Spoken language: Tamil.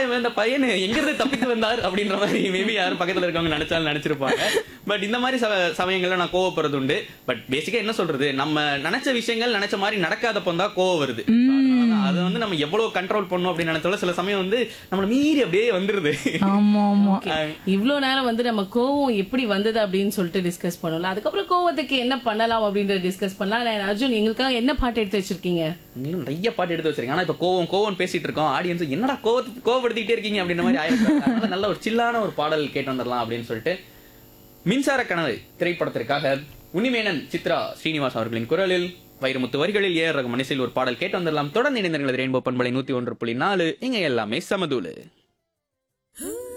இவன் இந்த பையன் எங்க இருந்து தப்பித்து வந்தார் அப்படின்ற மாதிரி மேபி யாரும் பக்கத்துல இருக்கவங்க நினைச்சாலும் நினைச்சிருப்பாங்க பட் இந்த மாதிரி சம- சமயங்கள்ல நான் கோவப்படுறது உண்டு பட் பேசிக்கா என்ன சொல்றது நம்ம நினைச்ச விஷயங்கள் நினைச்ச மாதிரி நடக்காதப்போ தான் கோவம் வருது அதனாலதான் அதை வந்து நம்ம எவ்வளவு கண்ட்ரோல் பண்ணணும் அப்படின்னு நினைச்சாலும் சில சமயம் வந்து நம்மள மீறி அப்படியே வந்துருது ஆமா ஆமா இவ்ளோ நேரம் வந்து நம்ம கோவம் எப்படி வந்தது அப்படின்னு சொல்லிட்டு டிஸ்கஸ் பண்ணலாம் அதுக்கப்புறம் கோவத்துக்கு என்ன பண்ணலாம் அப்படின்றத டிஸ்கஸ் பண்ணலாம் நான் அர்ஜுன் எங்களுக்காக என்ன பாட்டு எடுத்து வச்சிருக்கீங்க நீங்களும் நிறைய பாட்டு எடுத்து வச்சிருக்கீங்க ஆனா இப்ப கோவம் கோவம் பேசிட்டு இருக்கோம் ஆடியன்ஸ் என்னடா கோவத்தை கோவப்படுத்திட்டே இருக்கீங்க அப்படின்ற மாதிரி ஆயிருக்கு அதனால நல்ல ஒரு சில்லான ஒரு பாடல் கேட்டு வந்துடலாம் அப்படின்னு சொல்லிட்டு மின்சார கனவு திரைப்படத்திற்காக உன்னிமேனன் சித்ரா ஸ்ரீனிவாஸ் அவர்களின் குரலில் வைரமுத்து வரிகளில் ஏஆர் ரகம் மனசில் ஒரு பாடல் கேட்டு வந்துடலாம் தொடர்ந்து இணைந்திருங்கள் ரெயின்போ பண்பலை நூத்தி ஒன்று புள்ளி நாலு இங்க எல்லாமே சமதூளு